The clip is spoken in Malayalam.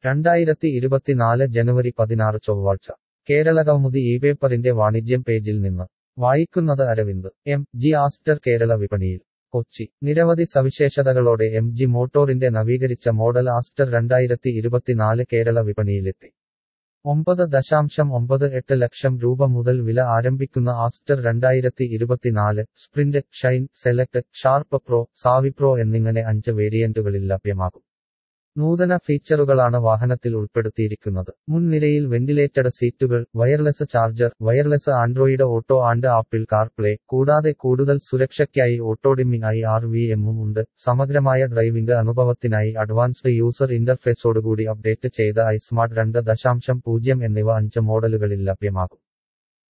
രണ്ടായിരത്തി ഇരുപത്തിനാല് ജനുവരി പതിനാറ് ചൊവ്വാഴ്ച കേരള കൗമുദി ഈ പേപ്പറിന്റെ വാണിജ്യം പേജിൽ നിന്ന് വായിക്കുന്നത് Arvind M G Astor Kerala വിപണിയിൽ കൊച്ചി നിരവധി സവിശേഷതകളോടെ എം ജി മോട്ടോറിന്റെ നവീകരിച്ച മോഡൽ ആസ്റ്റർ രണ്ടായിരത്തി ഇരുപത്തിനാല് കേരള വിപണിയിലെത്തി ഒമ്പത് ദശാംശം ഒമ്പത് എട്ട് ലക്ഷം രൂപ മുതൽ വില ആരംഭിക്കുന്ന ആസ്റ്റർ രണ്ടായിരത്തി ഇരുപത്തിനാല് Sprint Shine Select Sharp Pro Savvy Pro എന്നിങ്ങനെ അഞ്ച് വേരിയന്റുകളിൽ ലഭ്യമാകും നൂതന ഫീച്ചറുകളാണ് വാഹനത്തിൽ ഉൾപ്പെടുത്തിയിരിക്കുന്നത് മുൻനിരയിൽ വെന്റിലേറ്റഡ് സീറ്റുകൾ wireless charger wireless Android Auto and Apple CarPlay കൂടാതെ കൂടുതൽ സുരക്ഷയ്ക്കായി ഓട്ടോഡിമ്മിംഗ് ഐ ആർ വി എമ്മും ഉണ്ട് സമഗ്രമായ ഡ്രൈവിംഗ് അനുഭവത്തിനായി അഡ്വാൻസ്ഡ് യൂസർ ഇന്റർഫേസോടുകൂടി അപ്ഡേറ്റ് ചെയ്ത ഐ സ്മാർട്ട് രണ്ട് ദശാംശം പൂജ്യം എന്നിവ അഞ്ച് മോഡലുകളിൽ ലഭ്യമാകും